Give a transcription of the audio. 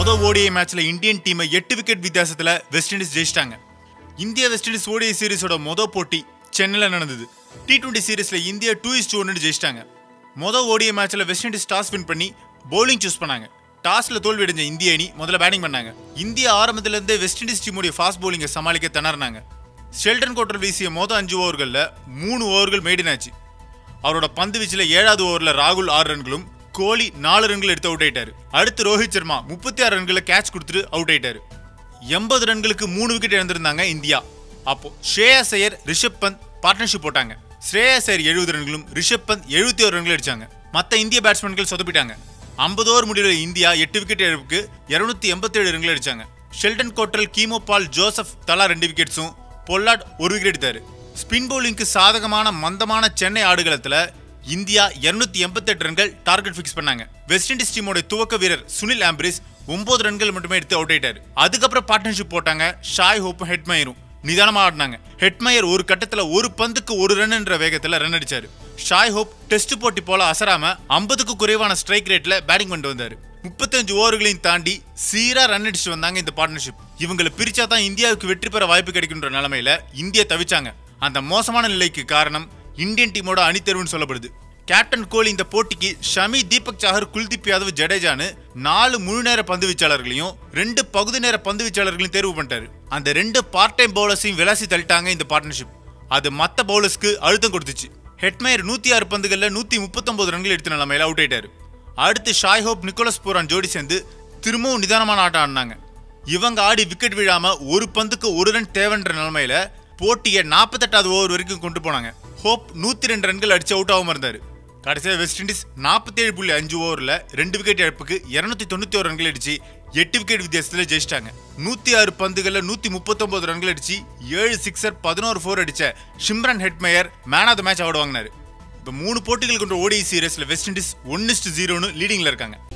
மொதல் ஓடிஐ மேட்ச்ல இந்தியன் டீமை எட்டு விக்கெட் வித்தியாசத்துல வெஸ்ட் இண்டீஸ் ஜெயிச்சிட்டாங்க இந்தியா வெஸ்ட் இண்டீஸ் ஓடிஐ சீரிஸோட மொதல் போட்டி சென்னையில் நடந்தது டி டுவெண்ட்டி சீரிஸ்ல இந்தியா டூ இஸ் டூ ஒன்று ஜெயிச்சிட்டாங்க மொதல் ஓடிஐ மேட்ச்ல வெஸ்ட் இண்டீஸ் டாஸ் வின் பண்ணி bowling சூஸ் பண்ணாங்க டாஸ்ல தோல்வி அடைஞ்ச இந்திய அணி முதல்ல பேட்டிங் பண்ணாங்க இந்தியா ஆரம்பத்துல இருந்தே வெஸ்ட் இண்டீஸ் டீமுடைய ஃபாஸ்ட் bowling-அ சமாளிக்க திணறினாங்க ஷெல்டன் கோட்டர் வீசிய மொதல் அஞ்சு ஓவர்களில் மூணு ஓவர்கள் மெய்டன் ஆச்சு அவரோட பந்து வீச்சில் ஏழாவது ஓவரில் ராகுல் ஆறு ரன்களும் கோலி நாலு ரன்கள் எடுத்து அவுட் ஆயிட்டாரு அடுத்து ரோஹித் சர்மா முப்பத்தி ஆறு ரன்களை கேட்ச் கொடுத்துட்டு அவுட் ஆயிட்டாரு எண்பது ரன்களுக்கு மூணு விக்கெட் இழந்திருந்தாங்க இந்தியா அப்போ ஸ்ரேயாஸ் ஐயர் ரிஷப் பந்த் பார்ட்னர்ஷிப் போட்டாங்க ஸ்ரேயாஸ் ஐயர் எழுபது ரன்களும் ரிஷப் பந்த் எழுபத்தி ஒரு ரன்கள் அடிச்சாங்க மற்ற இந்திய பேட்ஸ்மேன்கள் சொதப்பிட்டாங்க ஐம்பது ஓவர் முடிவில் இந்தியா எட்டு விக்கெட் இழப்புக்கு இருநூத்தி எண்பத்தேழு ரன்கள் அடிச்சாங்க Sheldon Cottrell Keemo Paul Joseph தலா ரெண்டு விக்கெட்ஸும் பொல்லாட் ஒரு விக்கெட் எடுத்தாரு ஸ்பின் பவுலிங்க்கு சாதகமான மந்தமான சென்னை ஆடுகளத்துல இந்தியா 288 எண்பத்தெட்டு ரன்கள் டார்கெட் ஃபிக்ஸ் பண்ணாங்க வெஸ்ட் இண்டீஸ் டீமோட துவக்க வீரர் சுனில் ஆம்பிரிஸ் ஒன்பது ரன்கள் மட்டுமே எடுத்து அவுட் ஆயிட்டாரு அதுக்கப்புறம் பார்ட்னர்ஷிப் போட்டாங்க ஷாய் ஹோப்பும் ஹெட்மயரும் நிதானமா ஆடினாங்க ஹெட்மயர் ஒரு கட்டத்துல ஒரு பந்துக்கு ஒரு ரன்ன்ற வேகத்துல ரன் அடிச்சாரு ஷாய் ஹோப் டெஸ்ட் போட்டி போல அசராம 50க்கு குறைவான ஸ்ட்ரைக் ரேட்ல பேட்டிங் பண்ணிட்டு வந்தாரு முப்பத்தஞ்சு ஓவர்களையும் தாண்டி சீரா ரன் அடிச்சு வந்தாங்க இந்த பார்ட்னர்ஷிப் இவங்களை பிரிச்சா தான் இந்தியாவுக்கு வெற்றி பெற வாய்ப்பு கிடைக்குன்ற நிலைமையில இந்தியா தவிச்சாங்க அந்த மோசமான நிலைக்கு காரணம் இந்தியன் டீமோட அணித்தேர்வுன்னு சொல்லப்படுது கேப்டன் கோலி இந்த போட்டிக்கு ஷமி தீபக் சாகர் குல்தீப் யாதவ் ஜடேஜான்னு நாலு முழு நேர பந்து வீச்சாளர்களையும் ரெண்டு பகுதி நேர பந்து வீச்சாளர்களையும் தேர்வு பண்ணிட்டாரு அந்த ரெண்டு பார்ட் டைம் பவுலர்ஸையும் விளாசி தள்ளிட்டாங்க இந்த பார்ட்னர்ஷிப் அது மற்ற பவுலர்ஸ்க்கு அழுத்தம் கொடுத்துச்சு ஹெட்மயர் நூத்தி ஆறு பந்துகள்ல நூத்தி முப்பத்தொன்பது ரன்கள் எடுத்த நிலைமையில அவுட் ஆயிட்டாரு அடுத்து ஷாய் ஹோப் நிக்கோலஸ் பூரான் ஜோடி சேர்ந்து திரும்பவும் நிதானமான ஆட்டம் ஆடினாங்க இவங்க ஆடி விக்கெட் விழாம ஒரு பந்துக்கு ஒரு ரன் தேவைன்ற நிலைமையில போட்டியை நாற்பத்தெட்டாவது ஓவர் வரைக்கும் கொண்டு போனாங்க ஹோப் நூத்தி ரெண்டு ரன்கள் அடிச்சு அவுட் ஆகாம இருந்தாரு கடைசியாக வெஸ்ட் இண்டீஸ் நாற்பத்தி ஏழு புள்ளி அஞ்சு ஓவரில் ரெண்டு விக்கெட் இழப்புக்கு இருநூத்தி தொண்ணூத்தி ஒரு ரன்கள் அடிச்சு எட்டு விக்கெட் வித்தியாசத்தில் ஜெயிச்சிட்டாங்க நூத்தி ஆறு பந்துகளில் நூத்தி முப்பத்தொன்பது ரன்கள் அடிச்சு ஏழு சிக்ஸர் பதினோரு ஃபோர் அடிச்ச Shimron Hetmyer man of the match award வாங்கினாரு இப்போ மூணு போட்டிகள் கொண்ட ஓடிஐ சீரீஸ்ல வெஸ்ட் இண்டீஸ் ஒன் ஜீரோன்னு லீடிங்ல இருக்காங்க